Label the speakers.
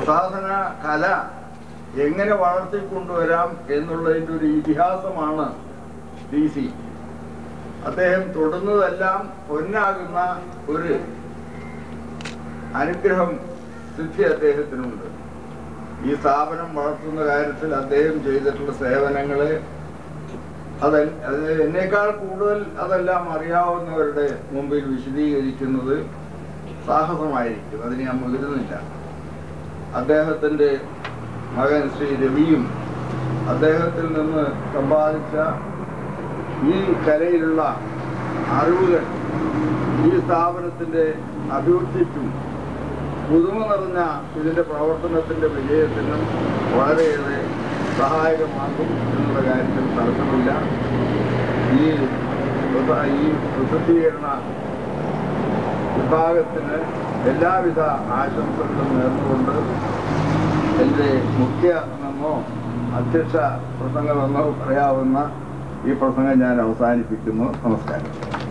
Speaker 1: സാധന കല എങ്ങനെ വളർത്തിക്കൊണ്ടുവരാം എന്നുള്ളതിൻ്റെ ഒരു ഇതിഹാസമാണ് ഡി സി അദ്ദേഹം തൊടുന്നതെല്ലാം പൊന്നാകുന്ന ഒരു അനുഗ്രഹം സിദ്ധി അദ്ദേഹത്തിനുണ്ട് ഈ സ്ഥാപനം വളർത്തുന്ന കാര്യത്തിൽ അദ്ദേഹം ചെയ്തിട്ടുള്ള സേവനങ്ങളെ അത് അത് എന്നേക്കാൾ കൂടുതൽ അതെല്ലാം അറിയാവുന്നവരുടെ മുമ്പിൽ വിശദീകരിക്കുന്നത് സാഹസമായിരിക്കും അതിന് ഞാൻ മുതിരുന്നില്ല അദ്ദേഹത്തിൻ്റെ മകൻ ശ്രീ രവിയും അദ്ദേഹത്തിൽ നിന്ന് സമ്പാദിച്ച ഈ കലയിലുള്ള അറിവുകൾ ഈ സ്ഥാപനത്തിൻ്റെ അഭിവൃദ്ധിക്കും പുതുമ നിറഞ്ഞ ഇതിൻ്റെ പ്രവർത്തനത്തിൻ്റെ വിജയത്തിനും വളരെയേറെ സഹായകമാകും എന്നുള്ള കാര്യത്തിൽ തർക്കമില്ല ഈ പ്രസ- ഈ പ്രസിദ്ധീകരണ വിഭാഗത്തിന് എല്ലാവിധ ആശംസകളും നേർന്നുകൊണ്ട് എൻ്റെ മുഖ്യമെന്നോ അധ്യക്ഷ പ്രസംഗമെന്നോ പറയാവുന്ന ഈ പ്രസംഗം ഞാൻ അവസാനിപ്പിക്കുന്നു നമസ്കാരം